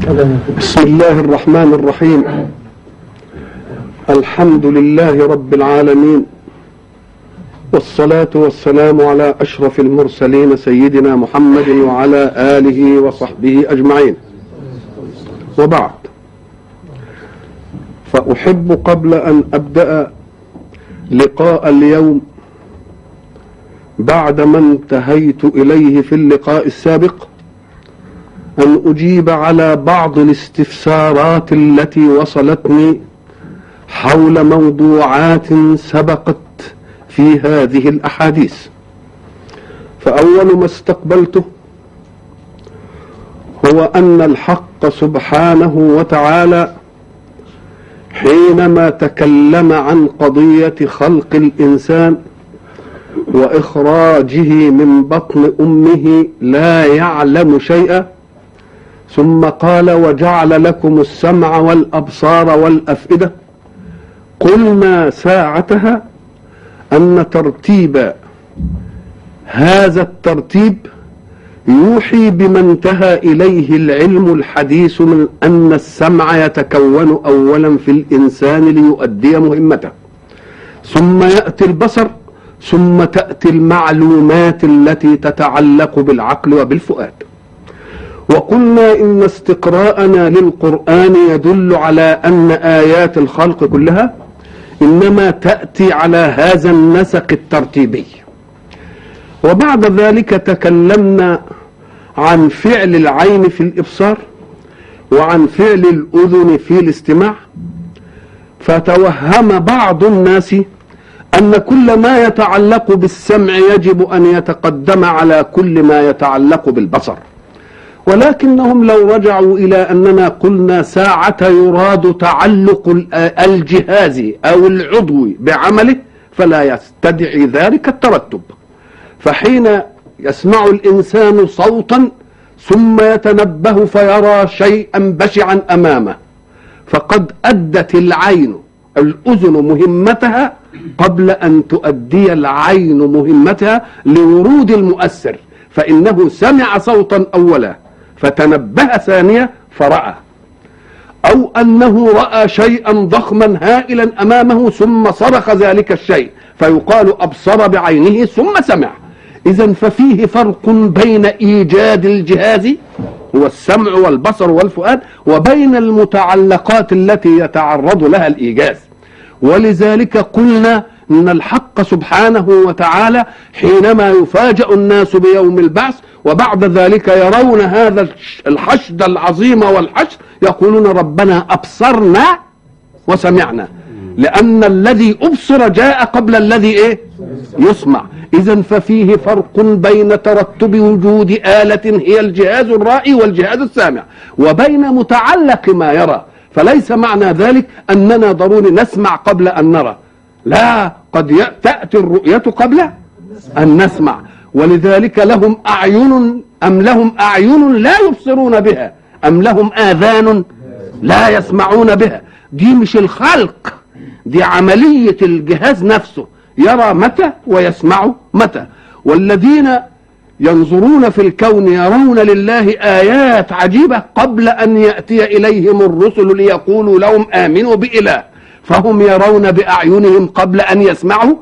بسم الله الرحمن الرحيم الحمد لله رب العالمين والصلاة والسلام على أشرف المرسلين سيدنا محمد وعلى آله وصحبه أجمعين وبعد فأحب قبل أن أبدأ لقاء اليوم بعد ما انتهيت إليه في اللقاء السابق أن أجيب على بعض الاستفسارات التي وصلتني حول موضوعات سبقت في هذه الأحاديث فأول ما استقبلته هو أن الحق سبحانه وتعالى حينما تكلم عن قضية خلق الإنسان وإخراجه من بطن أمه لا يعلم شيئا ثم قال وجعل لكم السمع والابصار والافئده قلنا ساعتها ان ترتيب هذا الترتيب يوحي بما انتهى اليه العلم الحديث من ان السمع يتكون اولا في الانسان ليؤدي مهمته ثم ياتي البصر ثم تاتي المعلومات التي تتعلق بالعقل وبالفؤاد وقلنا إن استقراءنا للقرآن يدل على أن آيات الخلق كلها إنما تأتي على هذا النسق الترتيبي وبعد ذلك تكلمنا عن فعل العين في الإبصار وعن فعل الأذن في الاستماع فتوهم بعض الناس أن كل ما يتعلق بالسمع يجب أن يتقدم على كل ما يتعلق بالبصر ولكنهم لو رجعوا إلى أننا قلنا ساعة يراد تعلق الجهاز أو العضو بعمله فلا يستدعي ذلك الترتب فحين يسمع الإنسان صوتا ثم يتنبه فيرى شيئا بشعا أمامه فقد أدت العين الأذن مهمتها قبل أن تؤدي العين مهمتها لورود المؤثر فإنه سمع صوتا أولا فتنبه ثانية فرأى أو أنه رأى شيئا ضخما هائلا أمامه ثم صرخ ذلك الشيء فيقال أبصر بعينه ثم سمع إذا ففيه فرق بين إيجاد الجهاز هو السمع والبصر والفؤاد وبين المتعلقات التي يتعرض لها الإيجاز ولذلك قلنا ان الحق سبحانه وتعالى حينما يفاجأ الناس بيوم البعث وبعد ذلك يرون هذا الحشد العظيم والحشد يقولون ربنا ابصرنا وسمعنا لان الذي ابصر جاء قبل الذي ايه يسمع اذا ففيه فرق بين ترتب وجود آلة هي الجهاز الرائي والجهاز السامع وبين متعلق ما يرى فليس معنى ذلك اننا ضروري نسمع قبل ان نرى لا قد تأتي الرؤية قبل أن نسمع ولذلك لهم أعين أم لهم أعين لا يبصرون بها أم لهم آذان لا يسمعون بها دي مش الخلق دي عملية الجهاز نفسه يرى متى ويسمع متى والذين ينظرون في الكون يرون لله آيات عجيبة قبل أن يأتي إليهم الرسل ليقولوا لهم آمنوا بإله فهم يرون بأعينهم قبل أن يسمعوا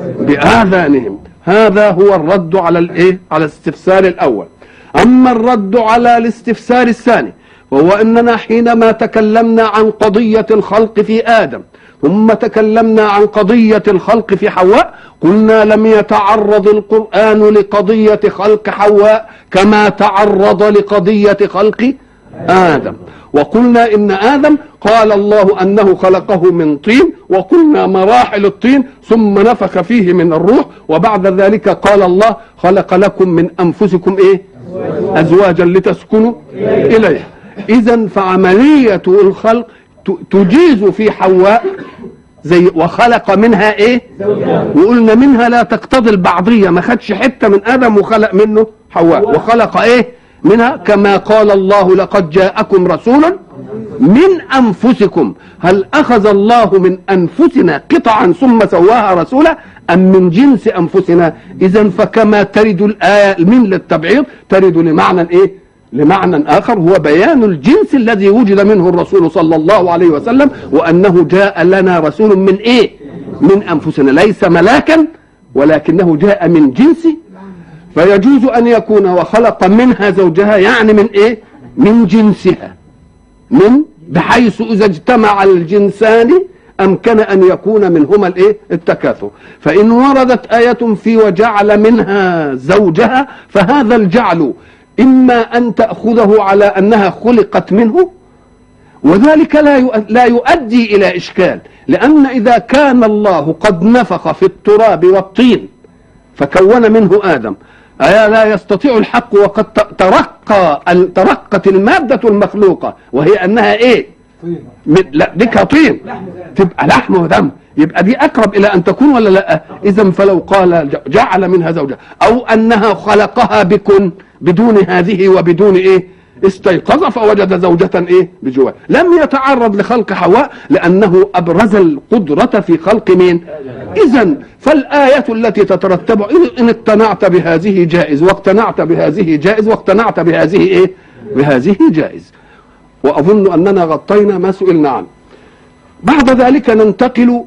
بآذانهم هذا هو الرد على الايه على الاستفسار الاول اما الرد على الاستفسار الثاني وهو اننا حينما تكلمنا عن قضيه الخلق في ادم ثم تكلمنا عن قضيه الخلق في حواء قلنا لم يتعرض القران لقضيه خلق حواء كما تعرض لقضيه خلق ادم وقلنا ان ادم قال الله انه خلقه من طين وقلنا مراحل الطين ثم نفخ فيه من الروح وبعد ذلك قال الله خلق لكم من انفسكم ايه ازواجا لتسكنوا اليها اذا فعمليه الخلق تجيز في حواء زي وخلق منها ايه وقلنا منها لا تقتضي البعضيه ما خدش حته من ادم وخلق منه حواء وخلق ايه منها كما قال الله لقد جاءكم رسول من أنفسكم هل أخذ الله من أنفسنا قطعا ثم سواها رسولا أم من جنس أنفسنا إذا فكما ترد الآية من للتبعيض ترد لمعنى إيه لمعنى آخر هو بيان الجنس الذي وجد منه الرسول صلى الله عليه وسلم وأنه جاء لنا رسول من إيه من أنفسنا ليس ملاكا ولكنه جاء من جنس فيجوز أن يكون وخلق منها زوجها يعني من إيه من جنسها من بحيث إذا اجتمع الجنسان أمكن أن يكون منهما الإيه التكاثر فإن وردت آية في وجعل منها زوجها فهذا الجعل إما أن تأخذه على أنها خلقت منه وذلك لا لا يؤدي إلى إشكال لأن إذا كان الله قد نفخ في التراب والطين فكون منه آدم أيا لا يستطيع الحق وقد ترقى ترقت المادة المخلوقة وهي أنها إيه من لا دي طين تبقى لحم ودم يبقى دي اقرب الى ان تكون ولا لا اذا فلو قال جعل منها زوجها او انها خلقها بكن بدون هذه وبدون ايه استيقظ فوجد زوجة ايه بجوار لم يتعرض لخلق حواء لانه ابرز القدرة في خلق مين اذا فالآية التي تترتب ان اقتنعت بهذه جائز واقتنعت بهذه جائز واقتنعت بهذه ايه بهذه جائز وأظن أننا غطينا ما سئلنا عنه بعد ذلك ننتقل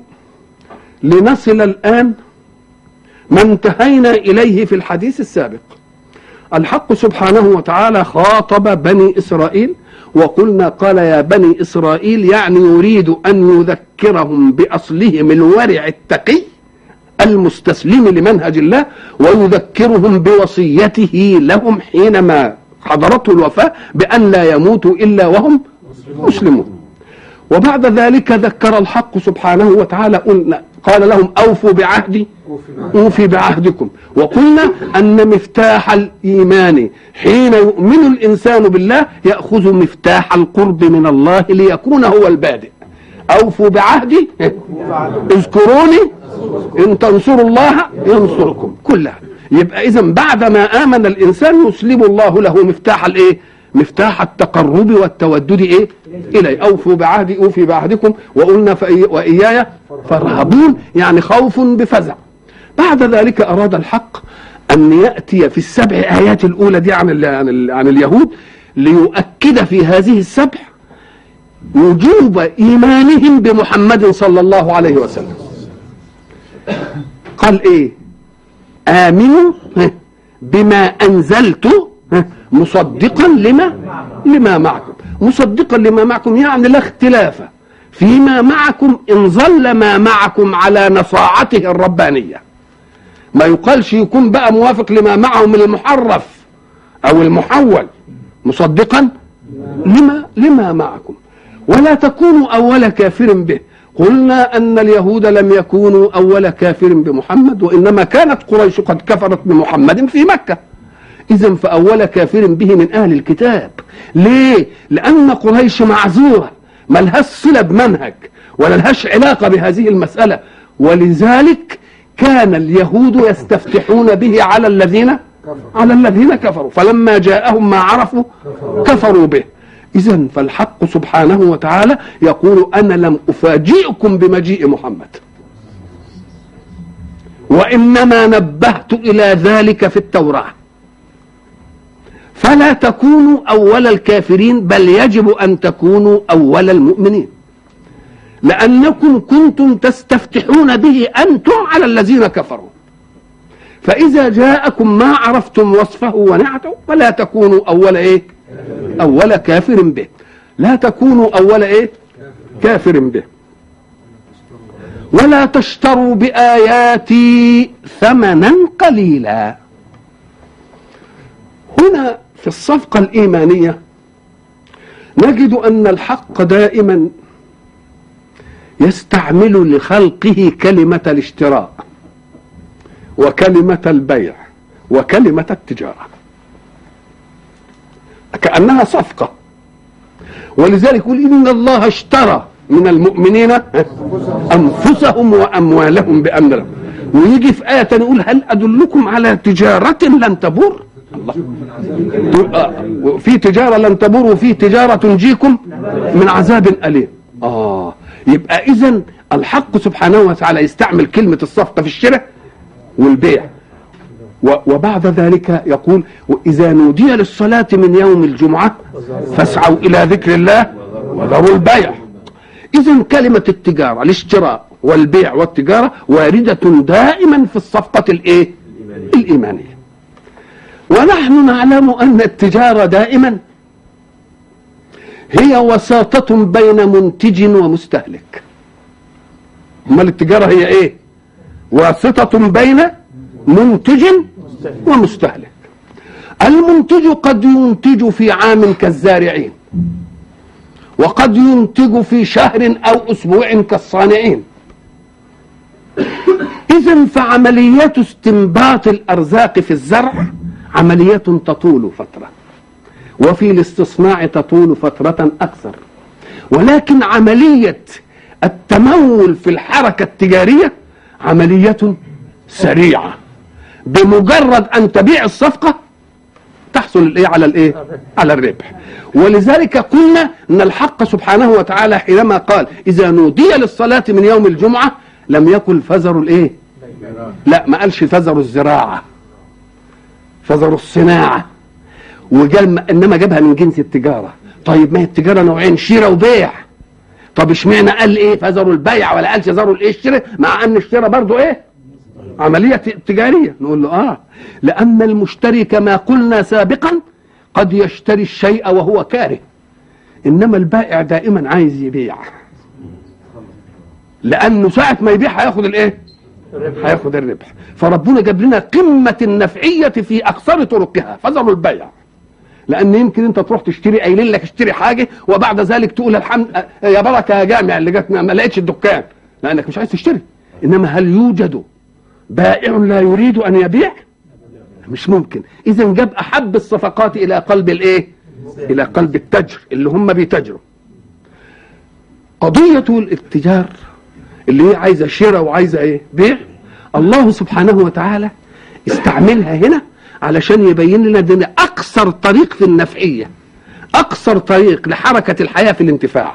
لنصل الآن ما انتهينا إليه في الحديث السابق الحق سبحانه وتعالى خاطب بني إسرائيل وقلنا قال يا بني إسرائيل يعني يريد أن يذكرهم بأصلهم الورع التقي المستسلم لمنهج الله ويذكرهم بوصيته لهم حينما حضرته الوفاة بأن لا يموتوا إلا وهم مسلمون وبعد ذلك ذكر الحق سبحانه وتعالى قلنا قال لهم أوفوا بعهدي أوفي بعهدكم وقلنا أن مفتاح الإيمان حين يؤمن الإنسان بالله يأخذ مفتاح القرب من الله ليكون هو البادئ أوفوا بعهدي اذكروني إن تنصروا الله ينصركم كلها يبقى اذا بعد ما امن الانسان يسلم الله له مفتاح الايه مفتاح التقرب والتودد ايه اليه اوفوا بعهدي اوفي بعهدكم وقلنا واياي فارهبون يعني خوف بفزع بعد ذلك اراد الحق ان ياتي في السبع ايات الاولى دي عن عن, عن اليهود ليؤكد في هذه السبع وجوب ايمانهم بمحمد صلى الله عليه وسلم قال ايه آمنوا بما أنزلت مصدقا لما لما معكم مصدقا لما معكم يعني لا اختلاف فيما معكم إن ظل ما معكم على نصاعته الربانية ما يقالش يكون بقى موافق لما معه من المحرف أو المحول مصدقا لما لما معكم ولا تكونوا أول كافر به قلنا أن اليهود لم يكونوا أول كافر بمحمد وإنما كانت قريش قد كفرت بمحمد في مكة إذا فأول كافر به من أهل الكتاب ليه؟ لأن قريش معذورة ما لهاش صلة بمنهج ولا لهاش علاقة بهذه المسألة ولذلك كان اليهود يستفتحون به على الذين على الذين كفروا فلما جاءهم ما عرفوا كفروا به إذا فالحق سبحانه وتعالى يقول أنا لم أفاجئكم بمجيء محمد وإنما نبهت إلى ذلك في التوراة فلا تكونوا أول الكافرين بل يجب أن تكونوا أول المؤمنين لأنكم كنتم تستفتحون به أنتم على الذين كفروا فإذا جاءكم ما عرفتم وصفه ونعته فلا تكونوا أول إيه أول كافر به لا تكونوا أول إيه كافر به ولا تشتروا بآياتي ثمنا قليلا هنا في الصفقة الإيمانية نجد أن الحق دائما يستعمل لخلقه كلمة الاشتراء وكلمة البيع وكلمة التجارة كأنها صفقة ولذلك يقول إن الله اشترى من المؤمنين أنفسهم وأموالهم بأن لهم ويجي في آية يقول هل أدلكم على تجارة لن تبور الله في تجارة لن تبور وفي تجارة تنجيكم من عذاب أليم آه يبقى إذا الحق سبحانه وتعالى يستعمل كلمة الصفقة في الشراء والبيع وبعد ذلك يقول وإذا نودي للصلاة من يوم الجمعة فاسعوا إلى ذكر الله وذروا البيع إذا كلمة التجارة الاشتراء والبيع والتجارة واردة دائما في الصفقة الإيه؟ الإيمانية ونحن نعلم أن التجارة دائما هي وساطة بين منتج ومستهلك أمال التجارة هي إيه؟ واسطة بين منتج ومستهلك المنتج قد ينتج في عام كالزارعين وقد ينتج في شهر أو أسبوع كالصانعين إذا فعمليات استنباط الأرزاق في الزرع عمليات تطول فترة وفي الاستصناع تطول فترة أكثر ولكن عملية التمول في الحركة التجارية عملية سريعة بمجرد أن تبيع الصفقة تحصل الايه على الايه على الربح ولذلك قلنا ان الحق سبحانه وتعالى حينما قال اذا نودي للصلاه من يوم الجمعه لم يكن فزر الايه لا ما قالش فزر الزراعه فزر الصناعه وجال انما جابها من جنس التجاره طيب ما هي التجاره نوعين شراء وبيع طب اشمعنى قال ايه فزروا البيع ولا قالش زروا الايه الشراء مع ان الشراء برضه ايه عمليه تجاريه نقول له اه لان المشتري كما قلنا سابقا قد يشتري الشيء وهو كاره انما البائع دائما عايز يبيع لانه ساعه ما يبيع هياخد الايه هياخد الربح فربنا جاب لنا قمه النفعيه في اقصر طرقها فزروا البيع لان يمكن انت تروح تشتري قايلين لك اشتري حاجه وبعد ذلك تقول الحمد يا بركه يا جامع اللي جت ما لقيتش الدكان لانك مش عايز تشتري انما هل يوجد بائع لا يريد ان يبيع مش ممكن اذا جاب احب الصفقات الى قلب الايه الى قلب التجر اللي هم بيتجروا قضيه الاتجار اللي هي عايزه شراء وعايزه ايه بيع الله سبحانه وتعالى استعملها هنا علشان يبين لنا ان اقصر طريق في النفعيه اقصر طريق لحركه الحياه في الانتفاع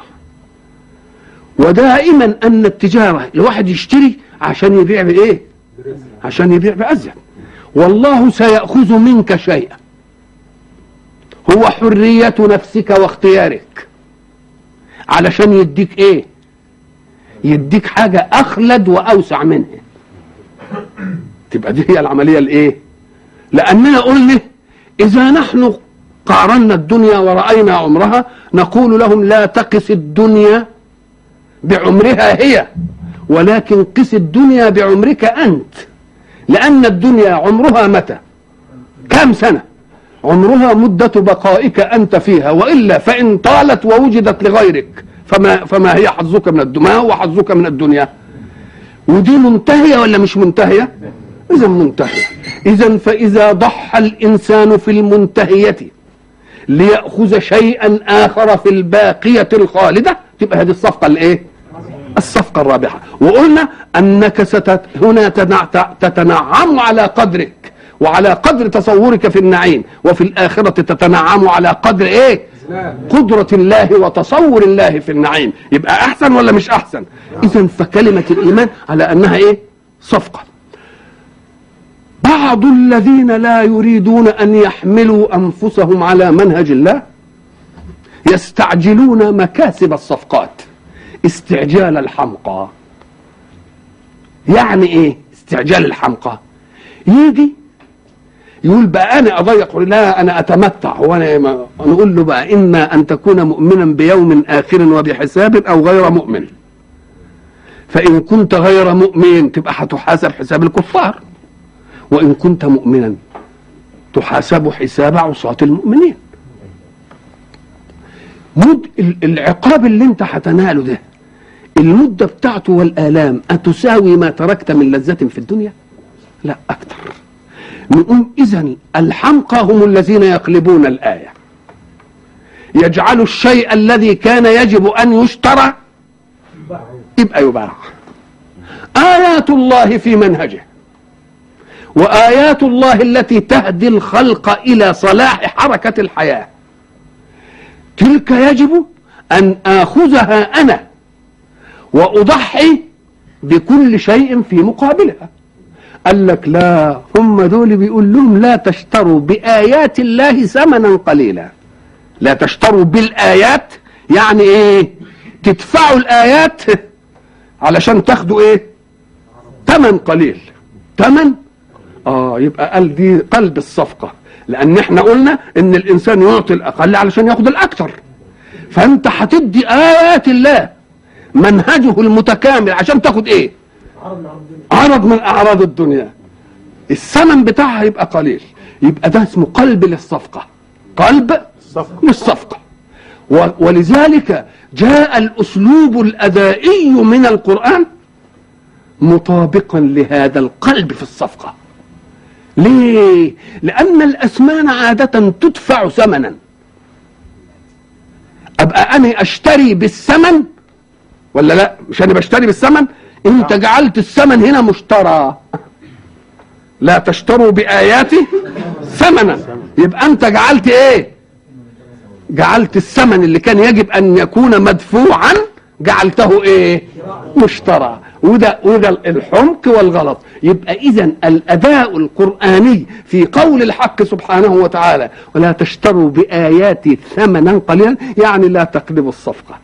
ودائما ان التجاره الواحد يشتري عشان يبيع بايه عشان يبيع بأزيد والله سيأخذ منك شيئا هو حرية نفسك واختيارك علشان يديك ايه يديك حاجة أخلد وأوسع منها تبقى دي هي العملية الايه لأننا قلنا إذا نحن قارنا الدنيا ورأينا عمرها نقول لهم لا تقس الدنيا بعمرها هي ولكن قس الدنيا بعمرك أنت لأن الدنيا عمرها متى كم سنة عمرها مدة بقائك أنت فيها وإلا فإن طالت ووجدت لغيرك فما, فما هي حظك من الدنيا ما هو حظك من الدنيا ودي منتهية ولا مش منتهية إذا منتهية إذا فإذا ضحى الإنسان في المنتهية ليأخذ شيئا آخر في الباقية الخالدة تبقى هذه الصفقة الإيه الصفقة الرابحة وقلنا أنك ست هنا تتنعم على قدرك وعلى قدر تصورك في النعيم وفي الآخرة تتنعم على قدر إيه قدرة الله وتصور الله في النعيم يبقى أحسن ولا مش أحسن إذا فكلمة الإيمان على أنها إيه صفقة بعض الذين لا يريدون أن يحملوا أنفسهم على منهج الله يستعجلون مكاسب الصفقات استعجال الحمقى يعني ايه استعجال الحمقى يجي يقول بقى انا اضيق لا انا اتمتع وانا نقول له بقى اما ان تكون مؤمنا بيوم اخر وبحساب او غير مؤمن فان كنت غير مؤمن تبقى هتحاسب حساب الكفار وان كنت مؤمنا تحاسب حساب عصاة المؤمنين مد العقاب اللي انت هتناله ده المدة بتاعته والآلام أتساوي ما تركت من لذة في الدنيا لا أكثر نقوم إذا الحمقى هم الذين يقلبون الآية يجعل الشيء الذي كان يجب أن يشترى يبقى يباع آيات الله في منهجه وآيات الله التي تهدي الخلق إلى صلاح حركة الحياة تلك يجب أن آخذها أنا وأضحي بكل شيء في مقابلها قال لك لا هم دول بيقول لهم لا تشتروا بآيات الله ثمنا قليلا لا تشتروا بالآيات يعني ايه تدفعوا الآيات علشان تاخدوا ايه ثمن قليل ثمن اه يبقى قال دي قلب الصفقة لان احنا قلنا ان الانسان يعطي الاقل علشان ياخد الاكثر فانت هتدي ايات الله منهجه المتكامل عشان تاخد ايه عرض من اعراض الدنيا الثمن بتاعها يبقى قليل يبقى ده اسمه قلب للصفقة قلب للصفقة و- ولذلك جاء الاسلوب الادائي من القرآن مطابقا لهذا القلب في الصفقة ليه؟ لأن الأثمان عادة تدفع ثمنا أبقى أنا أشتري بالثمن ولا لا مش أنا بشتري بالثمن أنت جعلت الثمن هنا مشترى لا تشتروا بآياتي ثمنا يبقى أنت جعلت إيه جعلت الثمن اللي كان يجب أن يكون مدفوعا جعلته إيه مشترى وده وده الحمق والغلط يبقى اذا الاداء القراني في قول الحق سبحانه وتعالى ولا تشتروا باياتي ثمنا قليلا يعني لا تقلبوا الصفقه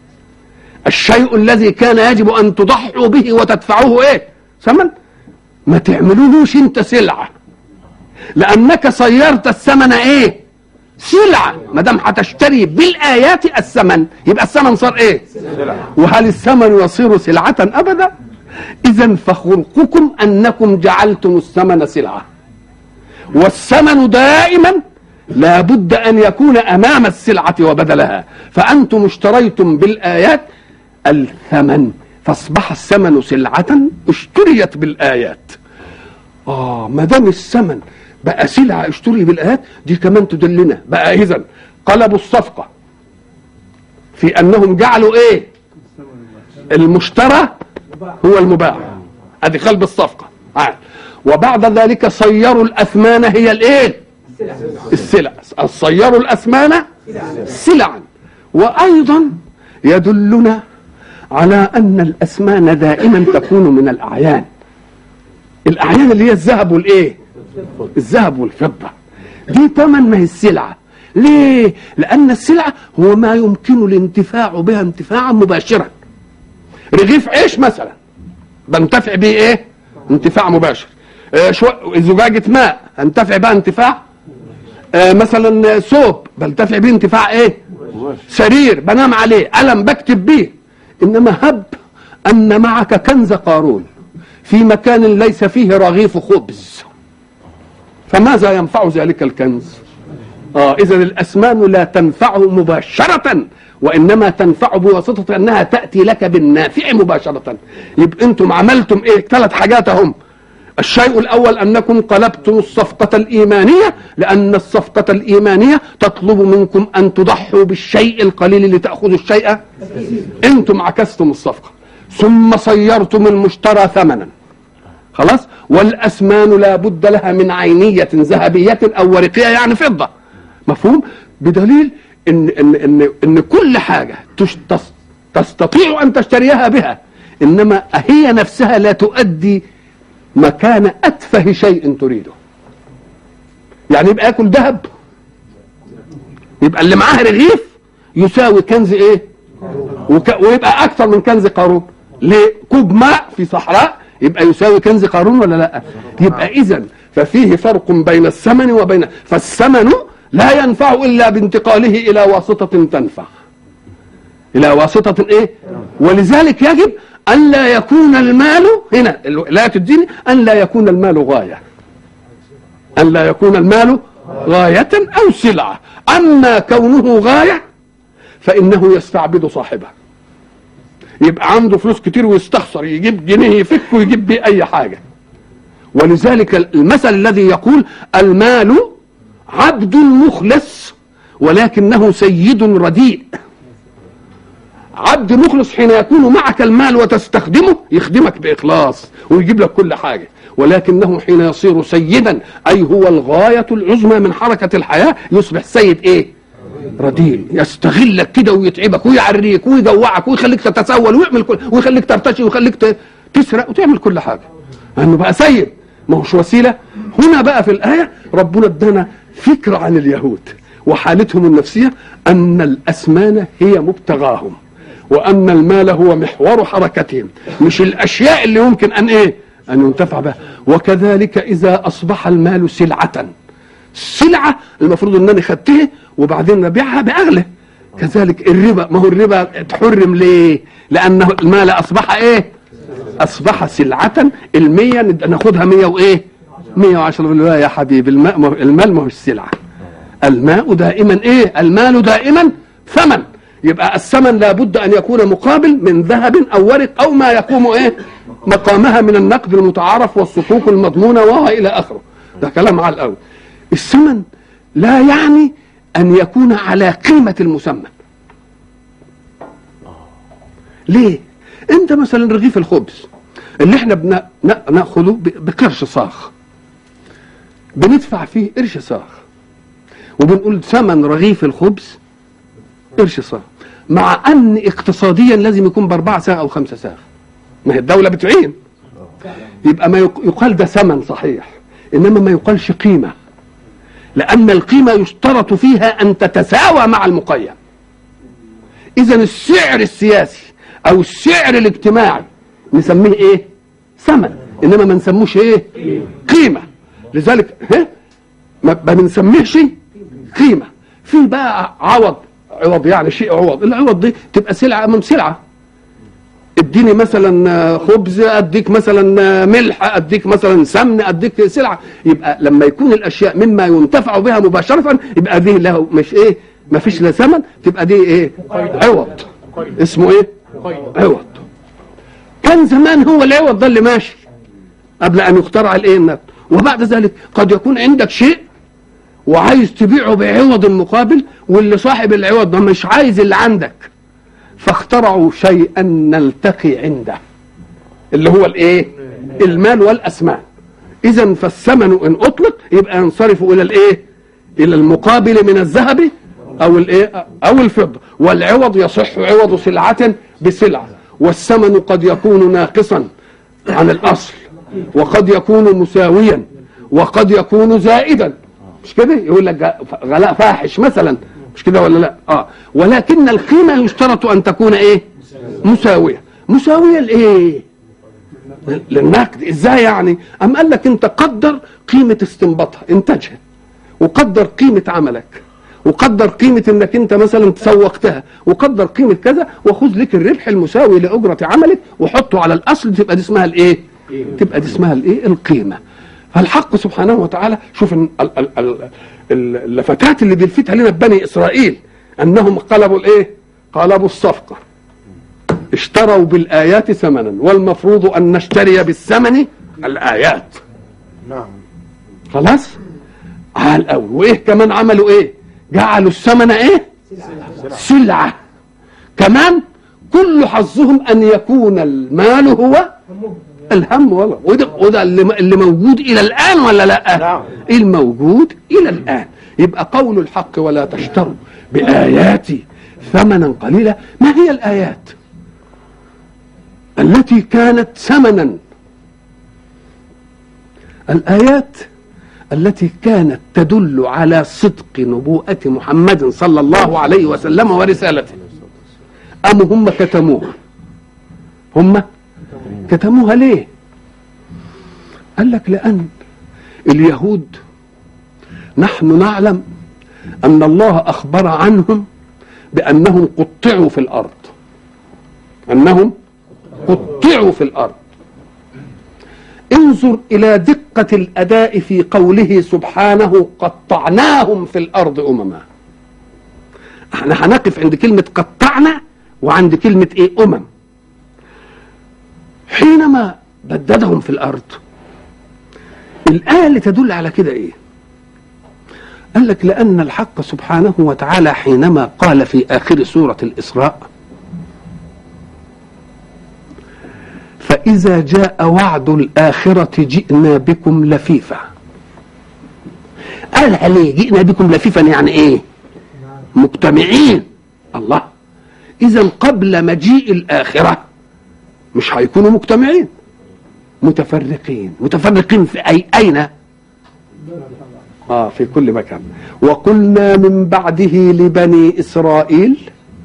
الشيء الذي كان يجب ان تضحوا به وتدفعوه ايه ثمن ما تعملوهوش انت سلعه لانك صيرت الثمن ايه سلعه ما دام هتشتري بالايات الثمن يبقى الثمن صار ايه وهل الثمن يصير سلعه ابدا اذا فخلقكم انكم جعلتم الثمن سلعه والثمن دائما لا بد ان يكون امام السلعه وبدلها فانتم اشتريتم بالايات الثمن فاصبح الثمن سلعه اشتريت بالايات اه ما دام الثمن بقى سلعه اشتري بالايات دي كمان تدلنا بقى اذا قلبوا الصفقه في انهم جعلوا ايه المشترى هو المباع ادي قلب الصفقه عاد وبعد ذلك صيروا الاثمان هي الايه السلع صيروا الاثمان سلعا وايضا يدلنا على ان الاثمان دائما تكون من الاعيان الاعيان اللي هي الذهب والايه الذهب والفضه دي ثمن ما هي السلعه ليه لان السلعه هو ما يمكن الانتفاع بها انتفاعا مباشرا رغيف عيش مثلا بنتفع بيه ايه انتفاع مباشر آه شو... زجاجة ماء انتفع بها انتفاع آه مثلا ثوب بنتفع بيه انتفاع ايه سرير بنام عليه قلم بكتب بيه انما هب ان معك كنز قارون في مكان ليس فيه رغيف خبز فماذا ينفع ذلك الكنز اه اذا الاسمان لا تنفعه مباشره وانما تنفع بواسطه انها تاتي لك بالنافع مباشره يبقى انتم عملتم ايه ثلاث حاجات هم الشيء الاول انكم قلبتم الصفقه الايمانيه لان الصفقه الايمانيه تطلب منكم ان تضحوا بالشيء القليل لتاخذوا الشيء انتم عكستم الصفقه ثم صيرتم المشترى ثمنا خلاص والاسمان لا بد لها من عينيه ذهبيه او ورقيه يعني فضه مفهوم بدليل ان ان ان ان كل حاجه تستطيع ان تشتريها بها انما هي نفسها لا تؤدي مكان اتفه شيء تريده يعني يبقى ياكل ذهب يبقى اللي معاه رغيف يساوي كنز ايه وك... ويبقى اكثر من كنز قارون ليه كوب ماء في صحراء يبقى يساوي كنز قارون ولا لا يبقى اذا ففيه فرق بين الثمن وبين فالثمن لا ينفع الا بانتقاله الى واسطه تنفع الى واسطه ايه ولذلك يجب ان لا يكون المال هنا لا تدين ان لا يكون المال غايه ان لا يكون المال غايه او سلعه اما كونه غايه فانه يستعبد صاحبه يبقى عنده فلوس كتير ويستخسر يجيب جنيه يفك ويجيب بيه اي حاجه ولذلك المثل الذي يقول المال عبد مخلص ولكنه سيد رديء عبد مخلص حين يكون معك المال وتستخدمه يخدمك بإخلاص ويجيب لك كل حاجة ولكنه حين يصير سيدا أي هو الغاية العظمى من حركة الحياة يصبح سيد إيه رديء يستغلك كده ويتعبك ويعريك ويجوعك ويخليك تتسول ويعمل كل ويخليك ترتشي ويخليك تسرق وتعمل كل حاجة لأنه بقى سيد ما هوش وسيله هنا بقى في الايه ربنا ادانا فكره عن اليهود وحالتهم النفسيه ان الاسمان هي مبتغاهم وان المال هو محور حركتهم مش الاشياء اللي يمكن ان ايه ان ينتفع بها وكذلك اذا اصبح المال سلعه سلعه المفروض انني خدتها وبعدين نبيعها باغلى كذلك الربا ما هو الربا اتحرم ليه لانه المال اصبح ايه اصبح سلعه المية ناخدها مية وايه مية وعشرة لا يا حبيبي الماء ما هو- المال ما هوش سلعه الماء دائما ايه المال دائما ثمن يبقى الثمن لابد ان يكون مقابل من ذهب او ورق او ما يقوم ايه مقامها من النقد المتعارف والصكوك المضمونه والى اخره ده كلام على الاول الثمن لا يعني ان يكون على قيمه المسمى ليه انت مثلا رغيف الخبز اللي احنا بنا- نا- ناخذه ب- بقرش صاغ بندفع فيه قرش صاغ وبنقول ثمن رغيف الخبز قرش صاغ مع ان اقتصاديا لازم يكون باربعه ساغ او خمسه ساغ ما هي الدوله بتعين يبقى ما يق- يقال ده ثمن صحيح انما ما يقالش قيمه لان القيمه يشترط فيها ان تتساوى مع المقيم اذا السعر السياسي او السعر الاجتماعي نسميه ايه ثمن انما ما نسموش ايه قيمه لذلك ها ما ما بنسميهش قيمه في بقى عوض عوض يعني شيء عوض العوض دي تبقى سلعه امام سلعه اديني مثلا آه، خبز اديك مثلا آه، ملح اديك مثلا سمن اديك سلعه يبقى لما يكون الاشياء مما ينتفع بها مباشره يبقى دي له مش ايه ما فيش لا ثمن تبقى دي ايه عوض اسمه ايه عوض كان زمان هو العوض ده اللي ماشي قبل ان يخترع الايه النقد وبعد ذلك قد يكون عندك شيء وعايز تبيعه بعوض مقابل واللي صاحب العوض ده مش عايز اللي عندك فاخترعوا شيئا نلتقي عنده اللي هو الايه المال والاسمان اذا فالثمن ان اطلق يبقى ينصرف الى الايه الى المقابل من الذهب او الايه او الفضه والعوض يصح عوض سلعه بسلعه والثمن قد يكون ناقصا عن الاصل وقد يكون مساويا وقد يكون زائدا مش كده يقول لك غلاء فاحش مثلا مش كده ولا لا اه ولكن القيمه يشترط ان تكون ايه مساويه مساويه لايه للنقد ازاي يعني ام قال لك انت قدر قيمه استنباطها انتاجها وقدر قيمه عملك وقدر قيمة انك انت مثلا سوقتها وقدر قيمة كذا وخذ لك الربح المساوي لأجرة عملك وحطه على الأصل تبقى دي اسمها الايه تبقى دي اسمها الايه القيمة فالحق سبحانه وتعالى شوف ال- ال- ال- ال- اللفتات اللي بيلفتها لنا بني إسرائيل أنهم قلبوا الايه قلبوا الصفقة اشتروا بالآيات ثمنا والمفروض أن نشتري بالثمن الآيات نعم خلاص على الأول وإيه كمان عملوا إيه جعلوا الثمن إيه سلعة كمان كل حظهم أن يكون المال هو الهم والله وده, وده اللي, اللي موجود إلى الآن ولا لا نعم. الموجود إلى الآن يبقى قول الحق ولا تشتروا بآياتي ثمنا قليلا ما هي الآيات التي كانت ثمنا الآيات التي كانت تدل على صدق نبوءة محمد صلى الله عليه وسلم ورسالته أم هم كتموها هم كتموها ليه قال لك لأن اليهود نحن نعلم أن الله أخبر عنهم بأنهم قطعوا في الأرض أنهم قطعوا في الأرض انظر إلى دقة الأداء في قوله سبحانه قطعناهم في الأرض أمما احنا هنقف عند كلمة قطعنا وعند كلمة ايه أمم حينما بددهم في الأرض الآية اللي تدل على كده ايه قال لك لأن الحق سبحانه وتعالى حينما قال في آخر سورة الإسراء فإذا جاء وعد الآخرة جئنا بكم لفيفا قال عليه جئنا بكم لفيفا يعني ايه مجتمعين الله إذا قبل مجيء الآخرة مش هيكونوا مجتمعين متفرقين متفرقين في أي أين آه في كل مكان وقلنا من بعده لبني إسرائيل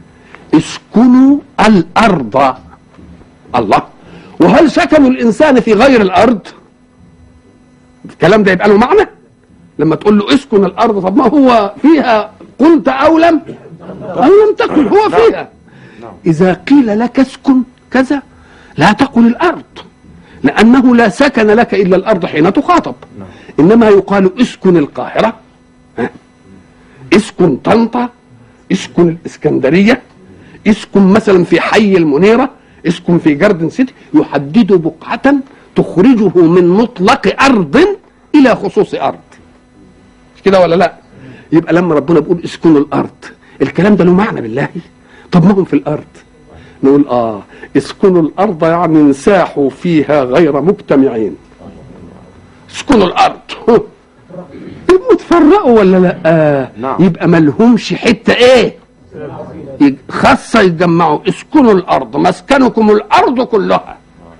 اسكنوا الأرض الله وهل سكن الإنسان في غير الأرض الكلام ده يبقى له معنى لما تقول له اسكن الأرض طب ما هو فيها قلت أو لم أو لم تكن هو فيها إذا قيل لك اسكن كذا لا تقل الأرض لأنه لا سكن لك إلا الأرض حين تخاطب إنما يقال اسكن القاهرة ها؟ اسكن طنطا اسكن الإسكندرية اسكن مثلا في حي المنيرة اسكن في جاردن سيتي يحدد بقعة تخرجه من مطلق أرض إلى خصوص أرض مش كده ولا لا يبقى لما ربنا بيقول اسكنوا الأرض الكلام ده له معنى بالله طب ما هم في الأرض نقول آه اسكنوا الأرض يعني انساحوا فيها غير مجتمعين اسكنوا الأرض يبقوا تفرقوا ولا لا آه نعم. يبقى ملهمش حتة ايه يج- خاصة يتجمعوا اسكنوا الأرض مسكنكم الأرض كلها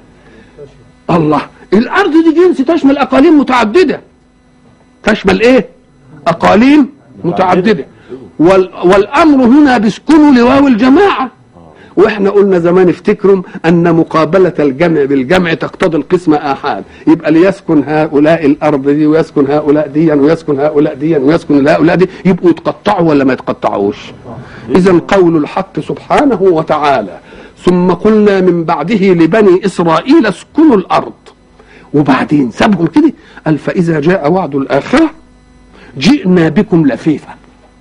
الله الأرض دي جنس تشمل أقاليم متعددة تشمل ايه أقاليم متعددة وال والأمر هنا باسكنوا لواو الجماعة واحنا قلنا زمان افتكروا ان مقابله الجمع بالجمع تقتضي القسم احاد يبقى ليسكن هؤلاء الارض دي ويسكن هؤلاء ديا ويسكن هؤلاء ديا ويسكن هؤلاء دي يبقوا يتقطعوا ولا ما يتقطعوش اذا قول الحق سبحانه وتعالى ثم قلنا من بعده لبني اسرائيل اسكنوا الارض وبعدين سابهم كده قال فاذا جاء وعد الاخره جئنا بكم لفيفا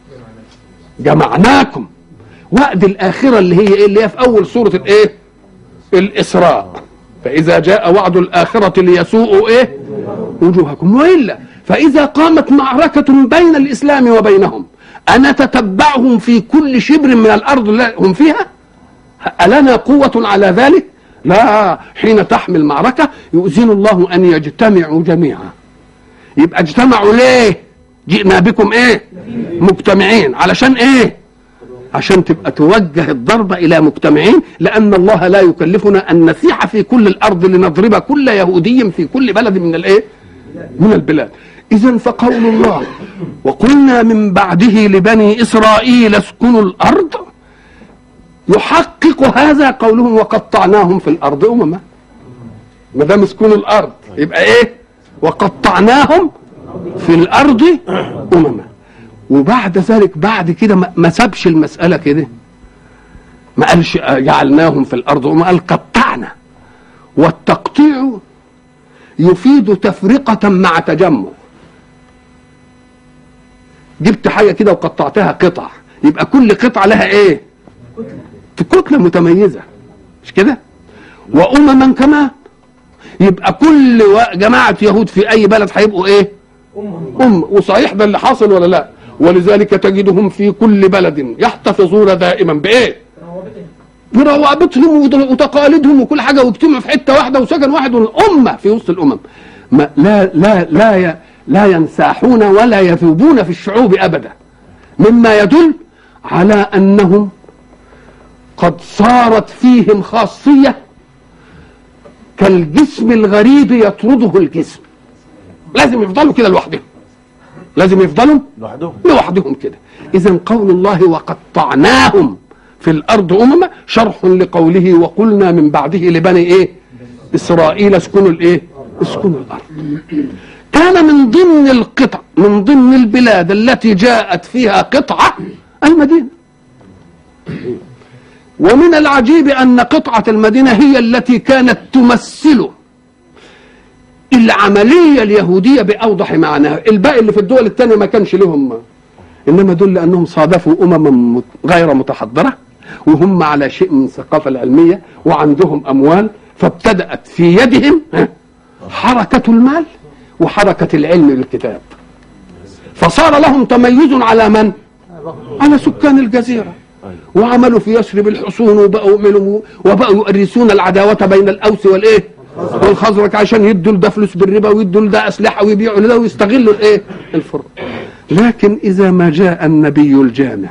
جمعناكم وعد الآخرة اللي هي إيه اللي هي في أول سورة الإيه الإسراء فإذا جاء وعد الآخرة ليسوءوا إيه وجوهكم وإلا فإذا قامت معركة بين الإسلام وبينهم أنا تتبعهم في كل شبر من الأرض اللي هم فيها ألنا قوة على ذلك لا حين تحمل معركة يؤذن الله أن يجتمعوا جميعا يبقى اجتمعوا ليه جئنا بكم ايه مجتمعين علشان ايه عشان تبقى توجه الضربة إلى مجتمعين لأن الله لا يكلفنا أن نسيح في كل الأرض لنضرب كل يهودي في كل بلد من الإيه؟ من البلاد إذا فقول الله وقلنا من بعده لبني إسرائيل اسكنوا الأرض يحقق هذا قولهم وقطعناهم في الأرض أمما ما دام اسكنوا الأرض يبقى إيه؟ وقطعناهم في الأرض أمما وبعد ذلك بعد كده ما ما سابش المسألة كده ما قالش جعلناهم في الأرض وما قال قطعنا والتقطيع يفيد تفرقة مع تجمع جبت حاجة كده وقطعتها قطع يبقى كل قطعة لها ايه في كتلة متميزة مش كده وأمما كمان يبقى كل و- جماعة يهود في أي بلد هيبقوا ايه أم وصحيح ده اللي حاصل ولا لا ولذلك تجدهم في كل بلد يحتفظون دائما بإيه بروابطهم وت- وتقاليدهم وكل حاجة واجتمعوا في حتة واحدة وسكن واحد والأمة في وسط الأمم ما لا لا لا ي- لا ينساحون ولا يذوبون في الشعوب أبدا مما يدل على أنهم قد صارت فيهم خاصية كالجسم الغريب يطرده الجسم لازم يفضلوا كده لوحدهم لازم يفضلوا لوحدهم لوحدهم كده اذا قول الله وقطعناهم في الارض امما شرح لقوله وقلنا من بعده لبني ايه اسرائيل اسكنوا الايه اسكنوا الارض كان من ضمن القطع من ضمن البلاد التي جاءت فيها قطعه المدينه ومن العجيب ان قطعه المدينه هي التي كانت تمثل العملية اليهودية بأوضح معناها الباقي اللي في الدول الثانية ما كانش لهم إنما دول لأنهم صادفوا أمما مت- غير متحضرة وهم على شيء من الثقافة العلمية وعندهم أموال فابتدأت في يدهم ها، حركة المال وحركة العلم بالكتاب فصار لهم تميز على من؟ على سكان الجزيرة وعملوا في يثرب الحصون وبقوا يعملوا وبقوا يؤرسون العداوة بين الأوس والإيه؟ والخزرج عشان يدوا لده فلوس بالربا ويدوا لده أسلحة ويبيعوا لده ويستغلوا الإيه؟ الفرق لكن إذا ما جاء النبي الجامع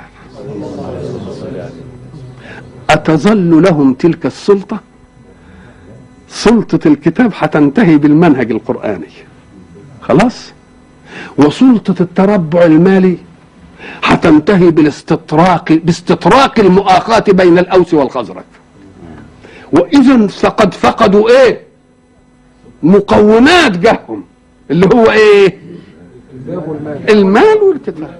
أتظل لهم تلك السلطة سلطة الكتاب هتنتهي بالمنهج القرآني خلاص وسلطة التربع المالي هتنتهي بالاستطراق باستطراق المؤاخاة بين الأوس والخزرج وإذا فقد فقدوا إيه مقومات جههم اللي هو إيه المال والكتاب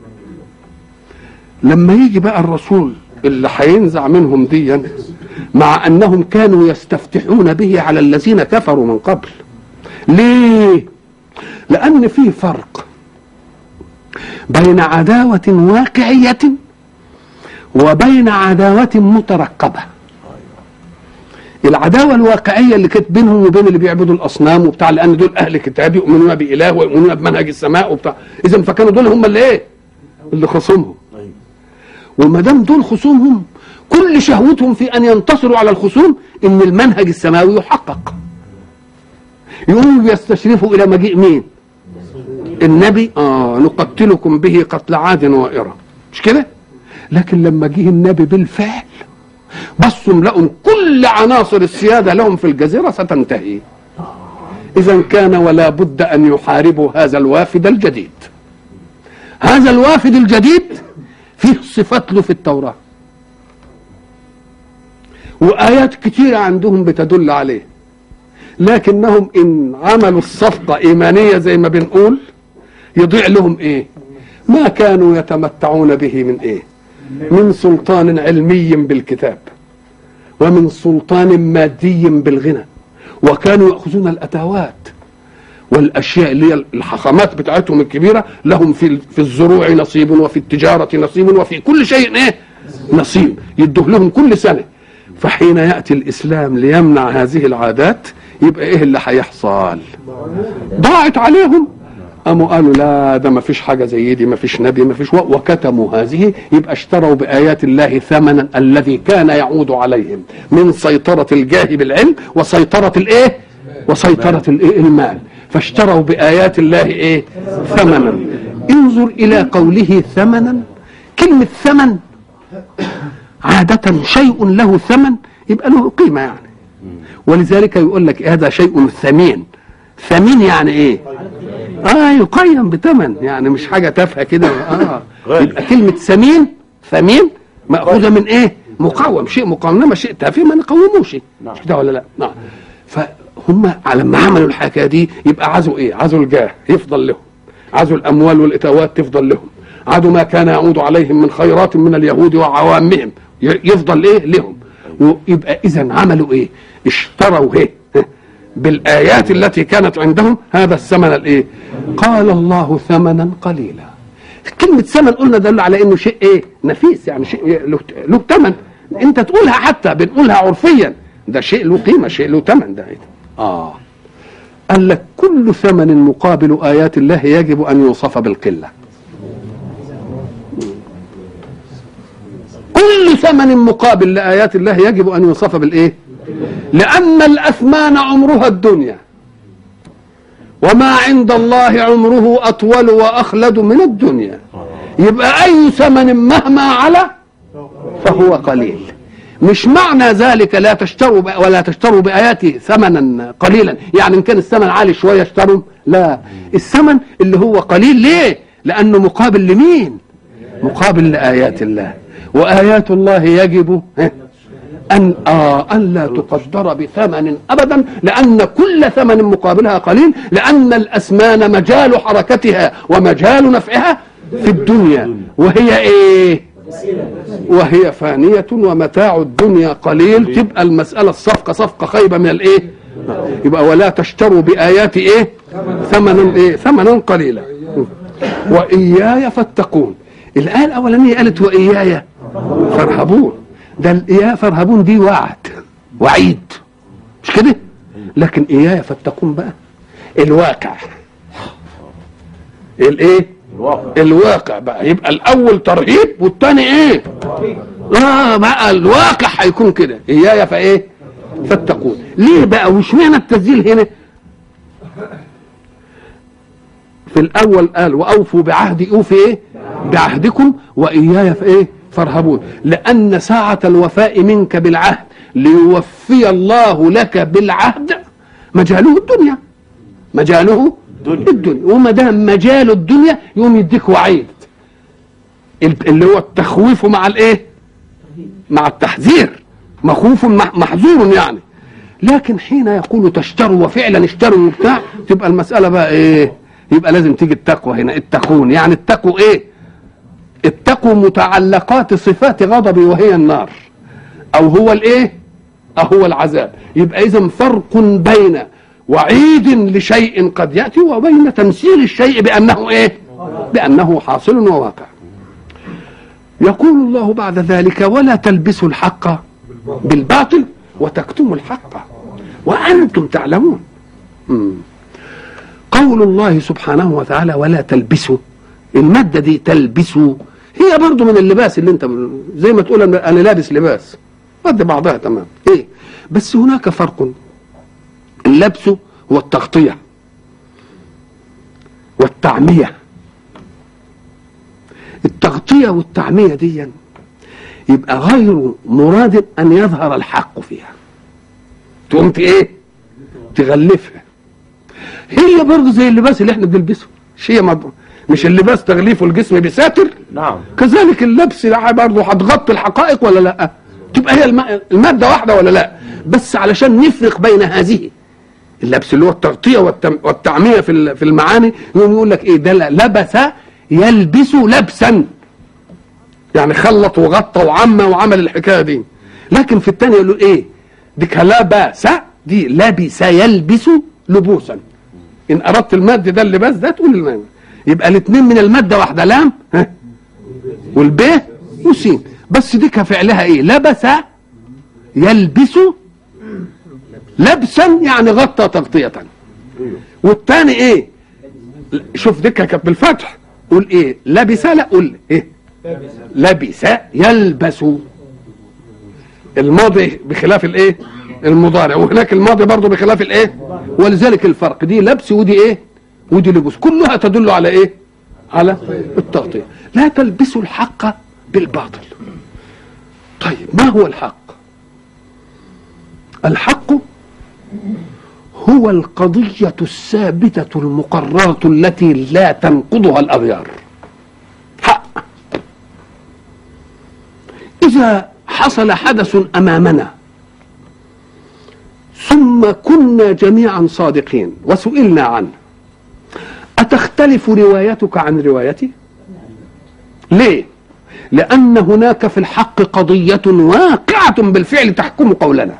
لما يجي بقى الرسول اللي هينزع منهم ديا مع انهم كانوا يستفتحون به على الذين كفروا من قبل ليه لان في فرق بين عداوه واقعيه وبين عداوه مترقبه العداوه الواقعيه اللي كانت بينهم وبين اللي بيعبدوا الاصنام وبتاع لان دول اهل كتاب يؤمنون باله ويؤمنون بمنهج السماء وبتاع اذا فكانوا دول هم اللي ايه اللي خصومهم وما دام دول خصومهم كل شهوتهم في ان ينتصروا على الخصوم ان المنهج السماوي يحقق يقوموا يستشرفوا الى مجيء مين النبي اه نقتلكم به قتل عاد وائرة مش كده لكن لما جه النبي بالفعل بصوا لقوا كل عناصر السياده لهم في الجزيره ستنتهي اذا كان ولا بد ان يحاربوا هذا الوافد الجديد هذا الوافد الجديد فيه صفات له في التوراه وآيات كتيرة عندهم بتدل عليه لكنهم إن عملوا الصفقة إيمانية زي ما بنقول يضيع لهم إيه ما كانوا يتمتعون به من إيه من سلطان علمي بالكتاب ومن سلطان مادي بالغنى وكانوا يأخذون الأتاوات والاشياء اللي هي الحخامات بتاعتهم الكبيره لهم في في الزروع نصيب وفي التجاره نصيب وفي كل شيء ايه نصيب يدوه لهم كل سنه فحين ياتي الاسلام ليمنع هذه العادات يبقى ايه اللي هيحصل ضاعت عليهم قاموا قالوا لا ده ما فيش حاجة زي دي ما فيش نبي ما فيش وكتموا هذه يبقى اشتروا بآيات الله ثمنا الذي كان يعود عليهم من سيطرة الجاه بالعلم وسيطرة الايه وسيطرة الايه المال فاشتروا بآيات الله ايه ثمنا انظر إلى قوله ثمنا كلمة ثمن عادة شيء له ثمن يبقى له قيمة يعني ولذلك يقول لك هذا شيء ثمين ثمين يعني ايه اه يقيم بثمن يعني مش حاجة تافهة كده اه يبقى كلمة ثمين ثمين مأخوذة من ايه مقاوم شيء مقاوم انما شيء تافه ما نقوموش مش كده ولا لا نعم فهم لما عملوا الحكايه دي يبقى عزوا ايه عزوا الجاه يفضل لهم عزوا الاموال والاتاوات تفضل لهم عدوا ما كان يعود عليهم من خيرات من اليهود وعوامهم يفضل ايه لهم ويبقى اذا عملوا ايه اشتروا ايه بالايات التي كانت عندهم هذا الثمن الايه قال الله ثمنا قليلا كلمة ثمن قلنا دل على انه شيء ايه نفيس يعني شيء له ثمن انت تقولها حتى بنقولها عرفيا ده شيء له قيمة شيء له ثمن ده اه قال لك كل ثمن مقابل آيات الله يجب أن يوصف بالقلة كل ثمن مقابل لآيات الله يجب أن يوصف بالإيه لأن الأثمان عمرها الدنيا وما عند الله عمره أطول وأخلد من الدنيا يبقى أي ثمن مهما على فهو قليل مش معنى ذلك لا تشتروا ولا تشتروا بآياتي ثمنا قليلا يعني إن كان الثمن عالي شوية اشتروا لا الثمن اللي هو قليل ليه لأنه مقابل لمين مقابل لآيات الله وآيات الله يجب أن آه أن لا تقدر بثمن أبدا لأن كل ثمن مقابلها قليل لأن الأثمان مجال حركتها ومجال نفعها في الدنيا وهي إيه وهي فانية ومتاع الدنيا قليل تبقى المسألة الصفقة صفقة خيبة من الإيه يبقى ولا تشتروا بآيات إيه ثمنا إيه ثمنا قليلا وإياي فاتقون الآية الأولانية قالت وإياي فارهبون ده الإياء فارهبون دي وعد وعيد مش كده لكن إياي فاتقون بقى الواقع الايه الواقع. الواقع بقى يبقى الاول ترهيب والثاني ايه اه بقى الواقع هيكون كده اياي فايه فاتقون ليه بقى وش معنى التسجيل هنا في الاول قال واوفوا بعهدي اوفي ايه بعهدكم واياي فايه فارهبون لان ساعه الوفاء منك بالعهد ليوفي الله لك بالعهد مجاله الدنيا مجاله الدنيا. الدنيا وما دام مجال الدنيا يقوم يديك وعيد ال- اللي هو التخويف مع الايه مع التحذير مخوف مح- محذور يعني لكن حين يقول تشتروا وفعلا اشتروا وبتاع تبقى المسألة بقى ايه يبقى لازم تيجي التقوى هنا اتقون يعني اتقوا ايه اتقوا متعلقات صفات غضبي وهي النار او هو الايه او هو العذاب يبقى اذا فرق بين وعيد لشيء قد ياتي وبين تمثيل الشيء بانه ايه بانه حاصل وواقع يقول الله بعد ذلك ولا تلبسوا الحق بالباطل وتكتموا الحق وانتم تعلمون مم. قول الله سبحانه وتعالى ولا تلبسوا الماده دي تلبسوا هي برضو من اللباس اللي انت زي ما تقول انا أنا لابس لباس قد بعضها تمام ايه بس هناك فرق اللبس هو التغطيه والتعميه التغطيه والتعميه دي يبقى غير مراد ان يظهر الحق فيها تقوم ت- ايه تغلفها هي برضه زي اللباس اللي احنا بنلبسه مش هي مض- مش اللباس تغليفه الجسم بساتر نعم كذلك اللبس ده برضه هتغطي الحقائق ولا لا تبقى هي الم- الماده واحده ولا لا بس علشان نفرق بين هذه اللبس اللي هو التغطيه والتم- والتعميه في ال- في المعاني يقوم يقول لك ايه ده لبس يلبس لبسا يعني خلط وغطى وعمى وعمل الحكايه دي لكن في الثانيه يقول له ايه دي لبس دي لبس يلبس لبوسا ان اردت المد ده اللباس ده تقول المعنى يبقى الاثنين من الماده واحده لام ها والب وسين بس دي كفعلها ايه لبس يلبس لبسا يعني غطى تغطيه والثاني ايه شوف دي كانت بالفتح قول ايه لبس لا قول ايه لبس يلبس الماضي بخلاف الايه المضارع وهناك الماضي برضه بخلاف الايه ولذلك الفرق دي لبس ودي ايه ودي لبس كلها تدل على ايه على التغطيه لا تلبسوا الحق بالباطل طيب ما هو الحق الحق هو القضية الثابتة المقررة التي لا تنقضها الأغيار حق إذا حصل حدث أمامنا ثم كنا جميعا صادقين وسئلنا عنه أتختلف روايتك عن روايتي؟ ليه؟ لأن هناك في الحق قضية واقعة بالفعل تحكم قولنا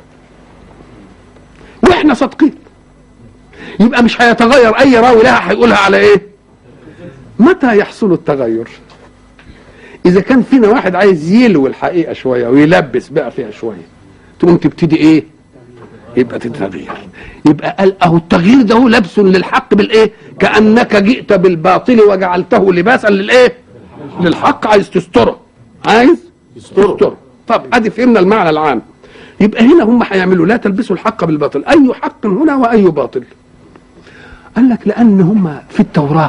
واحنا صادقين يبقى مش هيتغير اي راوي لها هيقولها على ايه متى يحصل التغير اذا كان فينا واحد عايز يلوي الحقيقه شويه ويلبس بقى فيها شويه تقوم تبتدي ايه يبقى تتغير يبقى قال اهو التغيير ده هو لبس للحق بالايه كانك جئت بالباطل وجعلته لباسا للايه للحق عايز تستره عايز تستره طب ادي فهمنا المعنى العام يبقى هنا هم هيعملوا لا تلبسوا الحق بالباطل اي حق هنا واي باطل قال لك لان هم في التوراه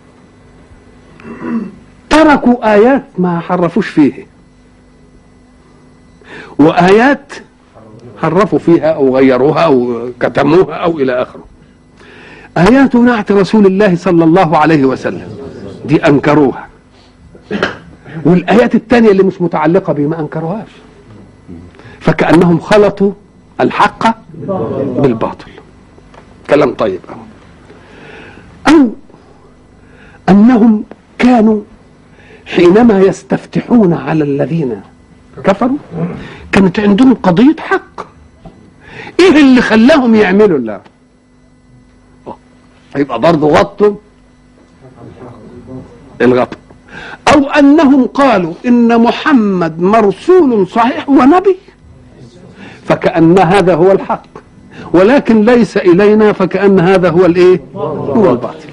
تركوا ايات ما حرفوش فيه وايات حرفوا فيها او غيروها او كتموها او الى اخره ايات نعت رسول الله صلى الله عليه وسلم دي انكروها والايات الثانيه اللي مش متعلقه به ما انكروهاش فكانهم خلطوا الحق بالباطل كلام طيب أهو. او انهم كانوا حينما يستفتحون على الذين كفروا كانت عندهم قضيه حق ايه اللي خلاهم يعملوا الله يبقى برضه غطوا الغطاء او انهم قالوا ان محمد مرسول صحيح ونبي فكأن هذا هو الحق ولكن ليس إلينا فكأن هذا هو الإيه هو الباطل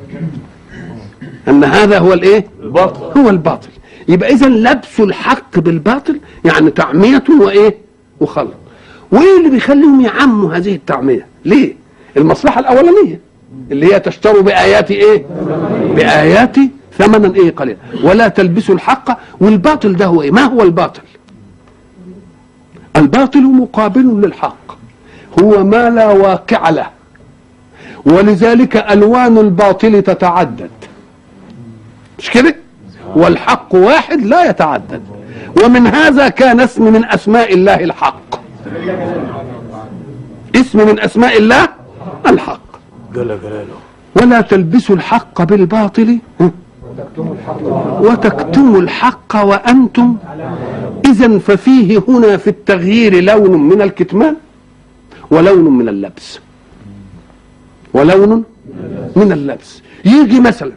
أن هذا هو الإيه الباطل هو الباطل يبقى إذا لبس الحق بالباطل يعني تعمية وإيه وخلط وإيه اللي بيخليهم يعموا هذه التعمية ليه المصلحة الأولانية اللي هي تشتروا بآيات إيه بآيات ثمنا إيه قليلا ولا تلبسوا الحق والباطل ده هو إيه ما هو الباطل الباطل مقابل للحق هو ما لا واقع له ولذلك الوان الباطل تتعدد مش كده والحق واحد لا يتعدد ومن هذا كان اسم من اسماء الله الحق اسم من اسماء الله الحق جل جلاله ولا تلبسوا الحق بالباطل وتكتموا الحق وانتم اذا ففيه هنا في التغيير لون من الكتمان ولون من اللبس ولون من اللبس يجي مثلا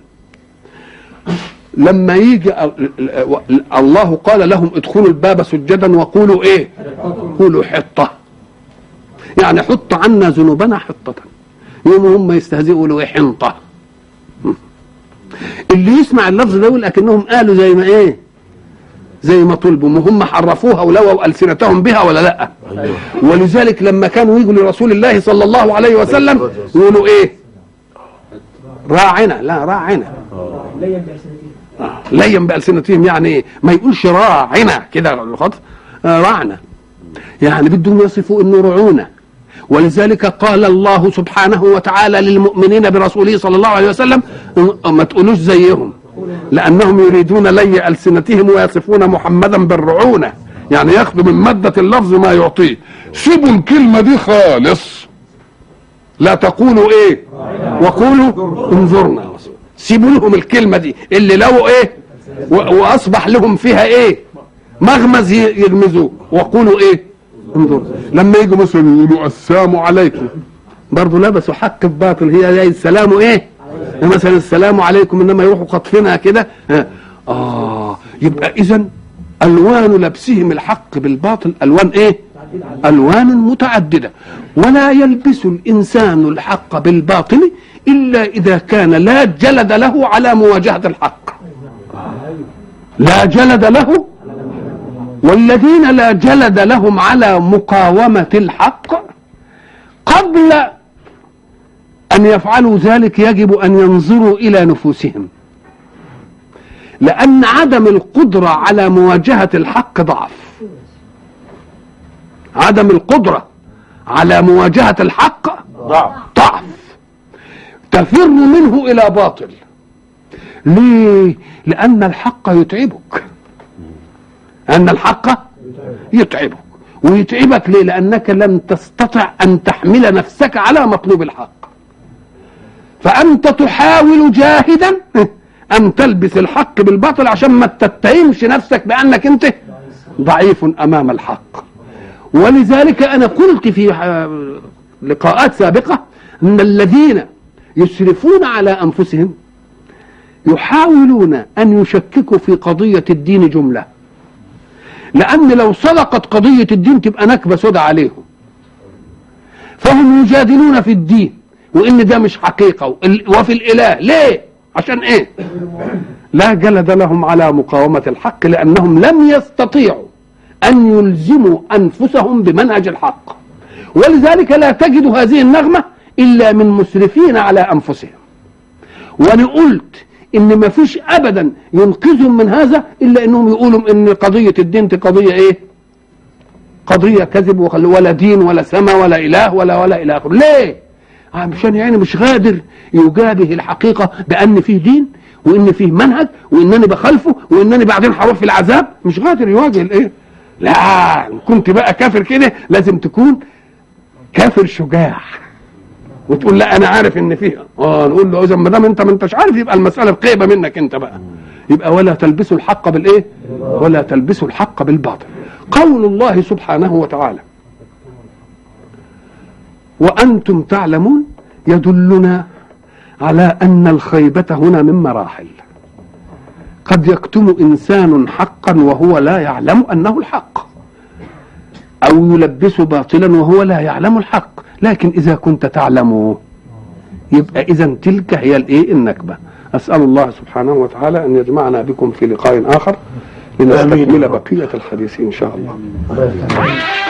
لما يجي الله قال لهم ادخلوا الباب سجدا وقولوا ايه قولوا حطه يعني حط عنا ذنوبنا حطه يوم هم يستهزئوا يقولوا ايه حنطه اللي يسمع اللفظ ده يقول اكنهم قالوا زي ما ايه زي ما طلبوا ما هم حرفوها ولووا السنتهم بها ولا لا ايوه ولذلك لما كانوا يجوا لرسول الله صلى الله عليه وسلم يقولوا ايه راعنا لا راعنا آه، لين بألسنتهم يعني ايه ما يقولش راعنا كده الخط آه، راعنا يعني بدهم يصفوا انه رعونا ولذلك قال الله سبحانه وتعالى للمؤمنين برسوله صلى الله عليه وسلم آه، ما تقولوش زيهم لانهم يريدون لي السنتهم ويصفون محمدا بالرعونه يعني ياخذوا من ماده اللفظ ما يعطيه سيبوا الكلمه دي خالص لا تقولوا ايه وقولوا انظرنا سيبوا لهم الكلمه دي اللي لو ايه و- واصبح لهم فيها ايه مغمز ي- يغمزوه وقولوا ايه انظروا لما يجوا مثلا يقولوا السلام عليكم برضه لبسوا حق في باطل هي زي السلام ايه مثلا السلام عليكم انما يروحوا خاطفينها كده اه, آه يبقى اذا الوان لبسهم الحق بالباطل الوان ايه الوان متعدده ولا يلبس الانسان الحق بالباطل الا اذا كان لا جلد له على مواجهه الحق لا جلد له والذين لا جلد لهم على مقاومه الحق قبل ان يفعلوا ذلك يجب ان ينظروا الى نفوسهم لان عدم القدره على مواجهه الحق ضعف عدم القدره على مواجهه الحق ضعف ضعف تفر منه الى باطل ليه لان الحق يتعبك ان الحق يتعبك ويتعبك ليه لانك لم تستطع ان تحمل نفسك على مطلوب الحق فانت تحاول جاهدا ان تلبس الحق بالباطل عشان ما تتهمش نفسك بانك انت ضعيف امام الحق ولذلك انا قلت في آه، لقاءات سابقه ان الذين يسرفون على انفسهم يحاولون ان يشككوا في قضيه الدين جمله لان لو صدقت قضيه الدين تبقى نكبه سودة عليهم فهم يجادلون في الدين وان ده مش حقيقه وال- وفي الاله ليه عشان ايه لا جلد لهم على مقاومه الحق لانهم لم يستطيعوا ان يلزموا انفسهم بمنهج الحق ولذلك لا تجد هذه النغمه الا من مسرفين على انفسهم وانا قلت ان ما فيش ابدا ينقذهم من هذا الا انهم يقولوا ان قضيه الدين دي قضيه ايه قضيه كذب وخل- ولا دين ولا سماء ولا اله ولا ولا الى اخره ليه عشان يعني مش قادر يجابه الحقيقه بان فيه دين وان فيه منهج وانني بخالفه وانني بعدين هروح في العذاب مش قادر يواجه الايه لا إن كنت بقى كافر كده لازم تكون كافر شجاع وتقول لا انا عارف ان فيها اه نقول له اذا ما دام انت ما انتش عارف يبقى المساله بقيبه منك انت بقى يبقى ولا تلبسوا الحق بالايه ولا تلبسوا الحق بالباطل قول الله سبحانه وتعالى وانتم تعلمون يدلنا على ان الخيبه هنا من مراحل قد يكتم انسان حقا وهو لا يعلم انه الحق او يلبس باطلا وهو لا يعلم الحق لكن اذا كنت تعلمه يبقى اذا تلك هي الايه النكبه اسال الله سبحانه وتعالى ان يجمعنا بكم في لقاء اخر لنستكمل بقيه الحديث ان شاء الله الله يفتح عليك.